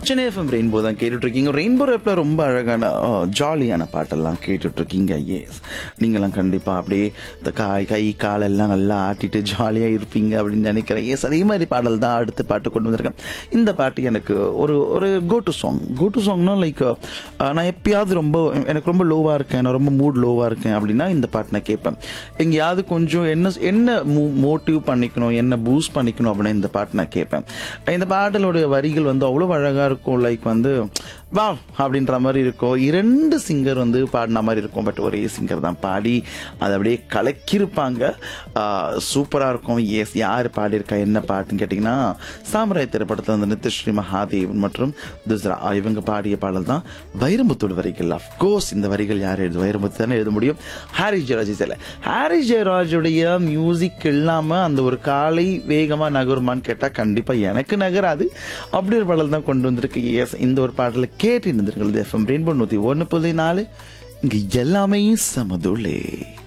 Chennai FM rainbow தான் கேட்டுட்டு இருக்கீங்க ரெயின்போ ரேப்ல ரொம்ப அழகான ஜாலியான பாட்டெல்லாம் கேட்டுட்டு இருக்கீங்க எஸ் நீங்களாம் கண்டிப்பா அப்படியே இந்த காய் கை காலெல்லாம் நல்லா ஆட்டிட்டு ஜாலியா இருப்பீங்க அப்படின்னு நினைக்கிறேன் எஸ் அதே மாதிரி பாடல் தான் அடுத்த பாட்டு கொண்டு வந்திருக்கேன் இந்த பாட்டு எனக்கு ஒரு ஒரு go to song go to சாங்னா லைக் நான் எப்பயாவது ரொம்ப எனக்கு ரொம்ப லோவா இருக்கேன் நான் ரொம்ப மூட் லோவா இருக்கேன் அப்படின்னா இந்த பாட்டு நான் கேட்பேன் எங்கேயாவது கொஞ்சம் என்ன என்ன மோட்டிவ் பண்ணிக்கணும் என்ன பூஸ்ட் பண்ணிக்கணும் அப்படின்னு இந்த பாட்டு நான் கேட்பேன் இந்த பாடலுடைய வரிகள் வந்து அவ்வளோ அழகா இருக்கும் லைக் வந்து வா அப்படின்ற மாதிரி இருக்கும் இரண்டு சிங்கர் வந்து பாடின மாதிரி இருக்கும் பட் ஒரே சிங்கர் தான் பாடி அதை அப்படியே கலக்கியிருப்பாங்க சூப்பராக இருக்கும் எஸ் யார் பாடியிருக்கா என்ன பாட்டுன்னு கேட்டிங்கன்னா சாமராய் திரைப்படத்தில் வந்து நித்யஸ்ரீ மகாதேவன் மற்றும் துஸ்ரா இவங்க பாடிய பாடல் தான் வைரமுத்தோட வரிகள் அஃப்கோர்ஸ் இந்த வரிகள் யார் எழுது வைரமுத்து தானே எழுத முடியும் ஹாரிஸ் ஜெயராஜ் இசையில் ஹாரிஸ் ஜெயராஜுடைய மியூசிக் இல்லாமல் அந்த ஒரு காலை வேகமாக நகருமான்னு கேட்டால் கண்டிப்பாக எனக்கு நகராது அப்படி ஒரு பாடல் தான் கொண்டு வந்திருக்கு எஸ் இந்த ஒரு பாடலை கேட்டு இருந்திருக்கிறது எஃப்எம் ரெயின்போ நூற்றி ஒன்று புள்ளி நாலு இங்கே எல்லாமே சமதுளே